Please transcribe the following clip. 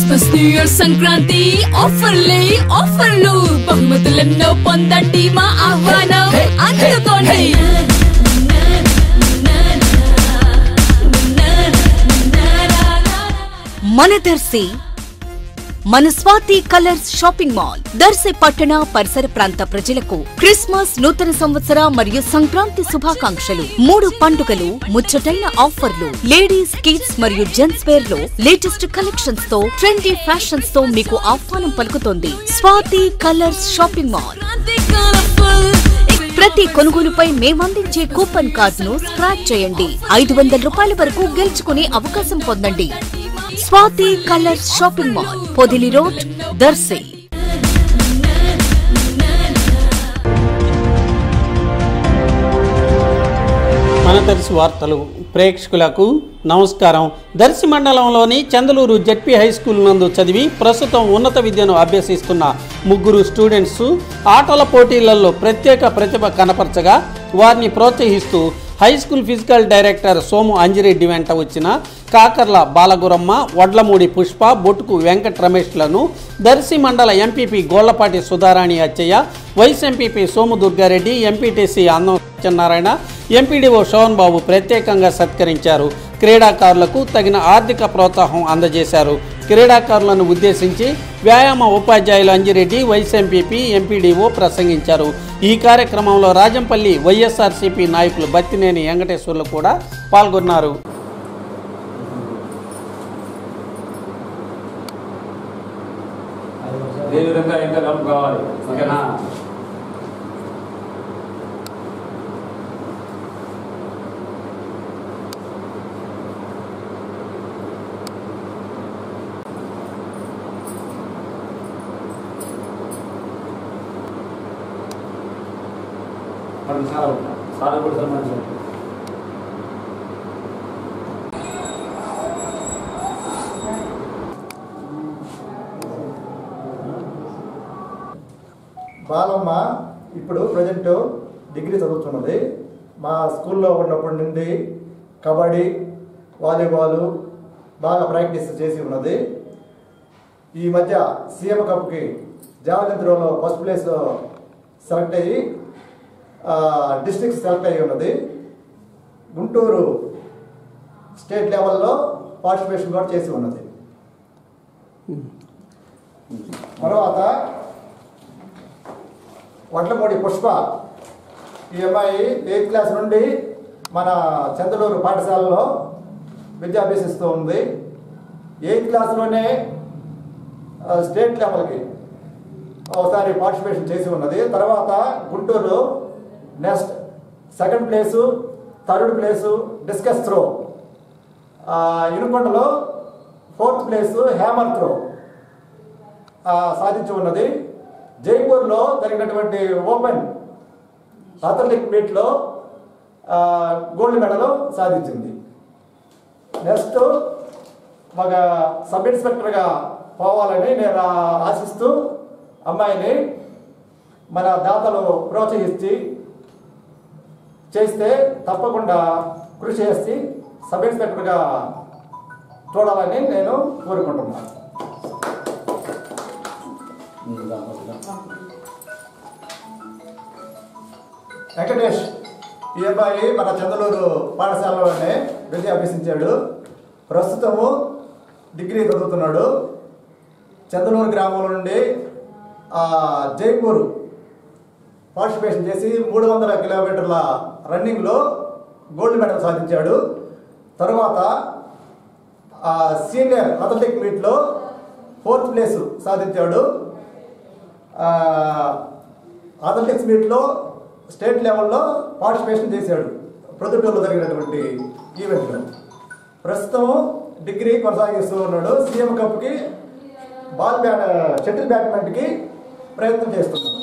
Christmas new year Sankranti ఆఫర్లే ఆఫర్లు బహుమతులెన్నో పొందండి మా ఆహ్వానం అందుకోండి మన దర్శి మన Swathi colours shopping mall Darsi పట్టణ పరిసర ప్రాంత ప్రజలకు క్రిస్మస్ నూతన సంవత్సర మరియు సంక్రాంతి శుభాకాంక్షలు మూడు పండుగలు ముచ్చటైన ఆఫర్లు లేడీస్ కిడ్స్ మరియు జెంట్స్ వేర్ లో లేటెస్ట్ కలెక్షన్స్ తో ట్రెండీ ఫ్యాషన్స్ తో మీకు ఆహ్వానం పలుకుతోంది స్వాతి కలర్స్ షాపింగ్ మాల్ ప్రతి కొనుగోలుపై మేమందించే కూపన్ కార్డును స్క్రాచ్ చేయండి ఐదు వందల రూపాయల వరకు గెలుచుకునే అవకాశం పొందండి Swathi colours shopping mall Podili road Darsi మన దర్శి వార్తలు ప్రేక్షకులకు నమస్కారం దర్శి మండలంలోని చందలూరు జడ్పీ హై స్కూల్ నందు చదివి ప్రస్తుతం ఉన్నత విద్యను అభ్యసిస్తున్న ముగ్గురు స్టూడెంట్స్ ఆటల పోటీలలో ప్రత్యేక ప్రతిభ కనపరచగా వారిని ప్రోత్సహిస్తూ high school physical director Somu Anjireddy వెంట వచ్చిన కాకర్ల బాలగురమ్మ వడ్లమూడి పుష్ప బొట్టుకు వెంకట రమేష్లను దర్శి మండల MPP Gollapati Sudharani Achaiah vice MPP Somu Durgareddy MPTC Annam Satyanarayana MPDO Shobhan బాబు ప్రత్యేకంగా సత్కరించారు క్రీడాకారులకు తగిన ఆర్థిక ప్రోత్సాహం అందజేశారు క్రీడాకారులను ఉద్దేశించి వ్యాయామ ఉపాధ్యాయులు అంజిరెడ్డి వైస్ ఎంపీపీ ఎంపీడీఓ ప్రసంగించారు ఈ కార్యక్రమంలో రాజంపల్లి వైఎస్ఆర్సీపీ నాయకులు బత్తినేని వెంకటేశ్వర్లు కూడా పాల్గొన్నారు అదే విధంగా ఇంకా డబ్బు కావాలి ఓకేనా పది సార్లు సార్లు కూడా సన్మానించాలి బాలమ్మ ఇప్పుడు ప్రజెంట్ డిగ్రీ చదువుతున్నది మా స్కూల్లో ఉన్నప్పటి నుండి కబడ్డీ వాలీబాల్ బాగా ప్రాక్టీస్ చేసి ఉన్నది ఈ మధ్య సీఎం కప్కి జావలిన్ త్రోలో ఫస్ట్ ప్లేస్ సెలెక్ట్ అయ్యి డిస్ట్రిక్ట్ సెలెక్ట్ అయ్యి ఉన్నది గుంటూరు స్టేట్ లెవెల్లో పార్టిసిపేషన్ కూడా చేసి ఉన్నది తర్వాత వడ్లమూడి పుష్ప ఈ అమ్మాయి ఎయిత్ క్లాస్ నుండి మన చంద్రలూరు పాఠశాలలో విద్య అభ్యసిస్తూ ఉంది ఎయిత్ క్లాస్లోనే ఆ, స్టేట్ లెవెల్కి ఒకసారి పార్టిసిపేషన్ చేసి ఉన్నది తర్వాత Guntur next second place third place discus throw ఆ, ఇనుకొండలో ఫోర్త్ ప్లేసు హ్యామర్ త్రో ఆ, సాధించి ఉన్నది జైపూర్లో జరిగినటువంటి ఓపెన్ అథ్లెటిక్ మీట్లో ఆ, గోల్డ్ మెడల్ సాధించింది నెక్స్ట్ ఒక సబ్ ఇన్స్పెక్టర్గా పోవాలని నేను ఆ- ఆశిస్తూ అమ్మాయిని మన దాతలు ప్రోత్సహించి చేస్తే తప్పకుండా కృషి చేసి సబ్ ఇన్స్పెక్టర్గా చూడాలని నేను కోరుకుంటున్నాను వెంకటేష్ ఈ అబ్బాయి మన చంద్రలూరు పాఠశాలలోనే విద్య అభ్యసించాడు ప్రస్తుతము డిగ్రీ చదువుతున్నాడు చంద్రలూరు గ్రామం నుండి ఆ, జైపూర్ పార్టిసిపేషన్ చేసి మూడు వందల కిలోమీటర్ల రన్నింగ్లో గోల్డ్ మెడల్ సాధించాడు తర్వాత ఆ, సీనియర్ అథ్లెటిక్ మీట్లో ఫోర్త్ ప్లేస్ సాధించాడు ఆ, అథ్లెటిక్స్ మీట్లో స్టేట్ లెవెల్లో పార్టిసిపేషన్ చేశాడు ప్రొద్దుటూరులో జరిగినటువంటి ఈవెంట్లో ప్రస్తుతం డిగ్రీ కొనసాగిస్తూ ఉన్నాడు సీఎం కప్కి బాల్ బ్యాట్ షటిల్ బ్యాడ్మింటన్కి ప్రయత్నం చేస్తున్నాడు